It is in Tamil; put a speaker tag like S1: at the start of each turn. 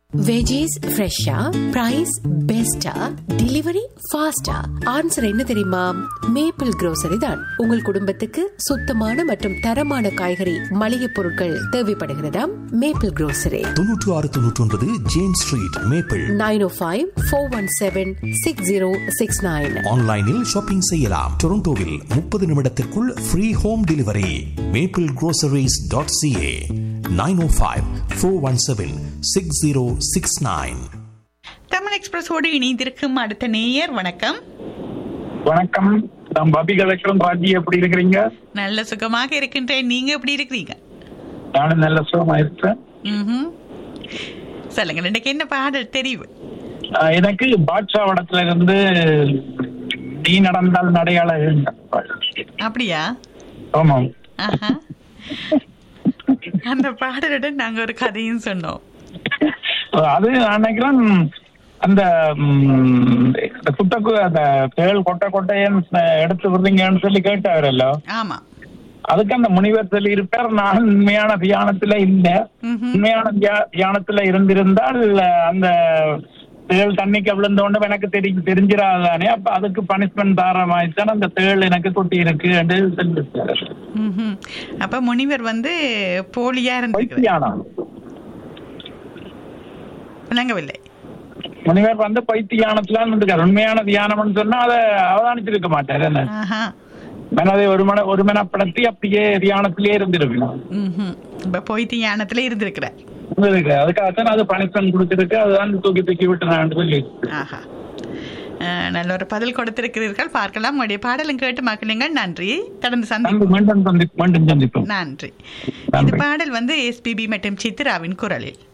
S1: வெஜிஸ் ஃப்ரெஷ்ஷா பிரைஸ் பெஸ்டா டெலிவரி ஃபாஸ்டா ஆன்சர் என்ன தெரியுமா மேப்பிள் grocery தான் உங்கள் குடும்பத்துக்கு சுத்தமான மற்றும் தரமான காய்கறி மளிகை பொருட்கள் தேவைப்படுகிறதாம் மேப்பிள் grocery
S2: தொன்னூற்று ஆறு தொன்னூற்றி ஒன்பது James street Maple
S1: nine O five four one seven six zero six nine
S2: ஆன்லைனில் ஷாப்பிங் செய்யலாம் டொரண்டோவில் முப்பது நிமிடத்திற்குள் free home delivery Maple groceries.ca dot CA nine O five four one seven six zero six nine
S3: Tamil எக்ஸ்பிரஸோடு இணைந்திருக்கும் அடுத்த நேயர் வணக்கம்
S4: வணக்கம் நான் பபி கலெக்டர் ராஜி எப்படி இருக்கிறீங்க
S3: நல்ல சுகமாக இருக்கின்றேன் நீங்க எப்படி இருக்கிறீங்க
S4: நானும் நல்ல சுகமா இருக்கேன்
S3: ம்ஹும். சொல்லுங்க எனக்கு என்ன பாடல் தெரிவு
S4: ஆஹ் எனக்கு பாட்ஷா வடத்துல இருந்து நீ நடந்தால் நடையாள
S3: அப்படியா
S4: ஆமாம்
S3: ஆஹா. அந்த பாடலுடன் நாங்க ஒரு கதையும் சொன்னோம்
S4: அது நான் நினைக்கிறேன் அந்த ம், இந்த குட்டக்கு அந்த பேள் கொட்டை கொட்டையன்னு எடுத்து விடுறீங்கன்னு சொல்லி கேட்டாரല്ലോ
S3: ஆமா
S4: அதுக்கு அந்த முனிவர் சொல்லி இருப்பார் நான் உண்மையான தியானத்துல இல்ல
S3: ம்ஹும்.
S4: உண்மையான தியா- தியானத்துல இருந்திருந்தால் அந்த தேள் தண்ணிக்கு விழுந்தோண்டு எனக்கு தெரி தெரிஞ்சிடாதானே அப்ப அதுக்கு பனிஷ்மெண்ட் தார மாதிரி தான் அந்த தேள் எனக்கு கொட்டி இருக்கு என்று சொல்லியிருக்காரு
S3: ம்ஹும். அப்ப முனிவர் வந்து போலியா இருந்திருக்கிறார்
S4: பைத்தியானம்
S3: விளங்கவில்லை
S4: முனிவர் வந்து பைத்தியானத்துல இருந்திருக்காரு உண்மையான தியானம்னு சொன்னா அதை அவதானிச்சிருக்க மாட்டாரு என்ன
S3: ஆஹா.
S4: மனதை ஒரு மன ஒரு மனப்படுத்தி அப்படியே தியானத்திலே இருந்திருக்கணும்
S3: ம்ஹும். இப்ப போய் தியானத்துல இருந்திருக்கிறார்
S4: இருந்திருக்கு அதுக்காகத்தான் அது பனிஷ்மெண்ட் கொடுத்திருக்கு அதுதான் தூக்கி தூக்கி விட்டு நான் சொல்லி
S3: ஆஹா அஹ், நல்ல ஒரு பதில் கொடுத்திருக்கிறீர்கள் பார்க்கலாம் உங்களுடைய பாடலும் கேட்டு மக்களுங்கள் நன்றி தொடர்ந்து சந்தி
S4: மீண்டும் மீண்டும் சந்தி மீண்டும் சந்திப்போம்
S3: நன்றி
S4: நன்றி.
S3: இந்த பாடல் வந்து எஸ்பிபி மற்றும் சித்ராவின் குரலில்